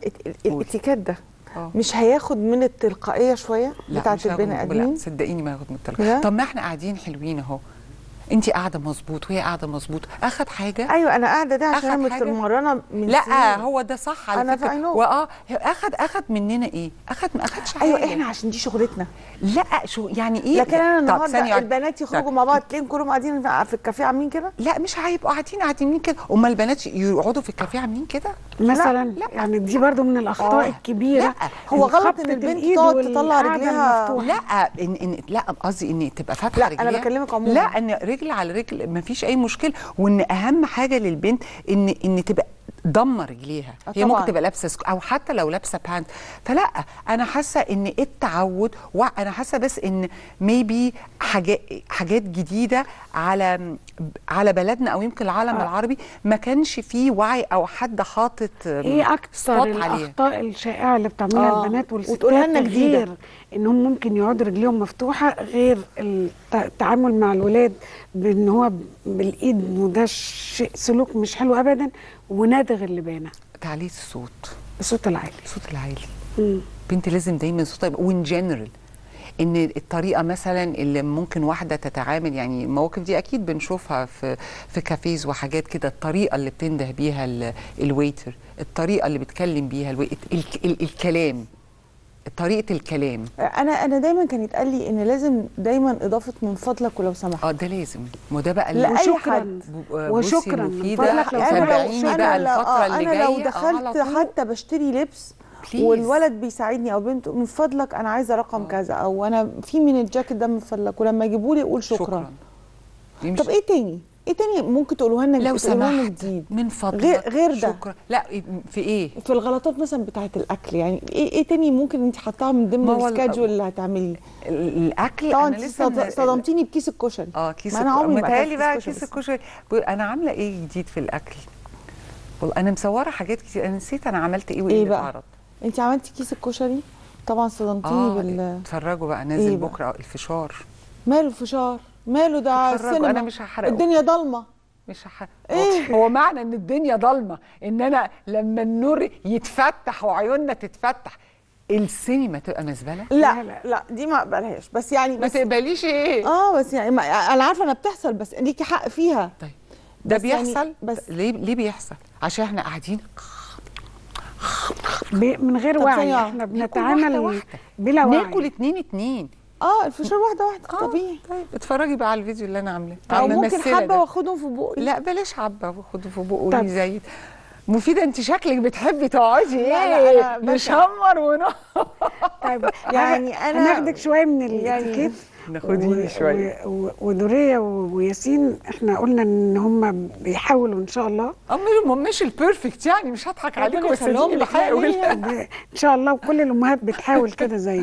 الت- ال- قولي. الاتيكيت ده اه مش هياخد من التلقائيه شويه لا، بتاعت مش هاخد البني من- ادمين لا صدقيني ما ياخد من التلقاء لا؟ طب ما احنا قاعدين حلوين اهو انت قاعده مظبوط وهي قاعده مظبوط اخد حاجه ايوه انا قاعده ده عشان أخد انا حاجة؟ متمرنه من لا سنين. هو ده صح على أنا فكره I know. واه اخد اخد مننا ايه اخد ما اخدش حاجه ايوه احنا عشان دي شغلتنا لا شو يعني ايه لكن انا طب ثانية النهارده واحدة. البنات يخرجوا طب. مع بعض تلاقيهم كلهم قاعدين في الكافيه عاملين كده لا مش هيبقوا قاعدين قاعدين كده امال البنات يقعدوا في الكافيه عاملين كده مثلا لا. يعني دي برضو من الاخطاء آه. الكبيره لا، هو غلط خبطة إن البنت الإيد تقعد تطلع والقعدة رجليها. المفتوحة. لا ان ان لا قصدي ان تبقى فاتحه لا، رجليها أنا بكلمك عموماً. لا ان رجل على رجل ما فيش اي مشكله وان اهم حاجه للبنت ان ان تبقى ضمه رجليها آه هي طبعاً. ممكن تبقى لابسه سك- او حتى لو لابسه بانت فلا انا حاسه ان التعود وانا حاسه بس ان ميبي حاجات حاجات جديده على على بلدنا او يمكن العالم آه. العربي ما كانش فيه وعي او حد حاطط ايه اكتر spot عليها الاخطاء الشائعه اللي بتعملها آه. البنات والستات وتقولها لنا جديدة. غير انهم ممكن يقعدوا رجليهم مفتوحه غير الت- التعامل مع الولاد بان هو ب- بالايد وده شيء سلوك مش حلو ابدا ونادغ اللبانه تعليق الصوت الصوت العالي الصوت العالي مم. بنت لازم دايما صوتها يبقى وان جنرال ان الطريقه مثلا اللي ممكن واحده تتعامل يعني المواقف دي اكيد بنشوفها في في كافيز وحاجات كده الطريقه اللي بتنده بيها ال- الويتر الطريقه اللي بتكلم بيها الوي... ال... ال... الكلام طريقه الكلام انا انا دايما كان يتقال لي ان لازم دايما اضافه من فضلك ولو سمحت اه ده لازم ما ده بقى لا، اللي- أي وشكرا حد. ب- آه، بصي وشكرا من مفيدة. فضلك لو انا لو تابعيني انا بقى لو الفتره آه اللي انا جايه لو آه، دخلت على طول. حتى بشتري لبس Please. والولد بيساعدني او بنت من فضلك انا عايزه رقم كذا او انا في من الجاكيت ده من فضلك ولما يجيبوا لي اقول شكرا, دي مش- طب ايه تاني ايه تاني ممكن تقولوها لنا لو تقولوها لنا سمحت جديد من فضلك غير غير ده شكرا لا في ايه في الغلطات مثلا بتاعه الاكل يعني ايه ايه تاني ممكن انت حطاها من ضمن ما هو ال- السكادجول اللي هتعمليه ال- الاكل طبعا انا انت لسه صد- صدمتيني بكيس الكشري اه كيس ما انا عمري ما متهيألي أكلت بقى كشري كيس بس. الكشري بقول انا عامله ايه جديد في الاكل والله انا مصوره حاجات كتير انا نسيت انا عملت ايه وايه ايه اللي بقى اتعرض انت عملتي كيس الكشري طبعا صدمتيني اه بال اتفرجوا بقى نازل إيه بقى؟ بكره الفشار ماله الفشار ماله ده على اتفرجوا، السينما أنا مش هحرقه. الدنيا ضلمه مش هح... إيه؟ هو معنى ان الدنيا ضلمه ان انا لما النور يتفتح وعيوننا تتفتح السينما تبقى مزبله لا لا، لا, لا. دي ما اقبلهاش بس يعني ما بس تقبليش ايه اه بس يعني ما انا عارفه انها بتحصل بس ليكي حق فيها طيب ده بس يعني- بيحصل بس- ليه ليه بيحصل عشان احنا قاعدين ب- من غير طب وعي ثانية احنا ناكل واحدة بنتعامل واحدة. بلا وعي ناكل اتنين اتنين اه الفشار واحده واحده آه، طبيعي طيب اتفرجي بقى على الفيديو اللي انا عاملاه او عاملة ممكن ممثلة حبه ده. واخدهم في بقي لا بلاش حبه وخدوا في بقه طب. قولي زي مفيده انت شكلك بتحبي تقعدي لا، لا، ايه أنا بشع. نشمر ون طيب يعني أنا- هناخدك شويه من يعني الاتيكيت ناخديني و- شوية. و- و- ودوريه و- وياسين احنا قلنا ان هم بيحاولوا ان شاء الله أم مش البيرفكت يعني مش هضحك عليكم ربنا بس يخليهم دي لك. لا، بحاول ليه؟ ب- ان شاء الله وكل الامهات بتحاول كده زي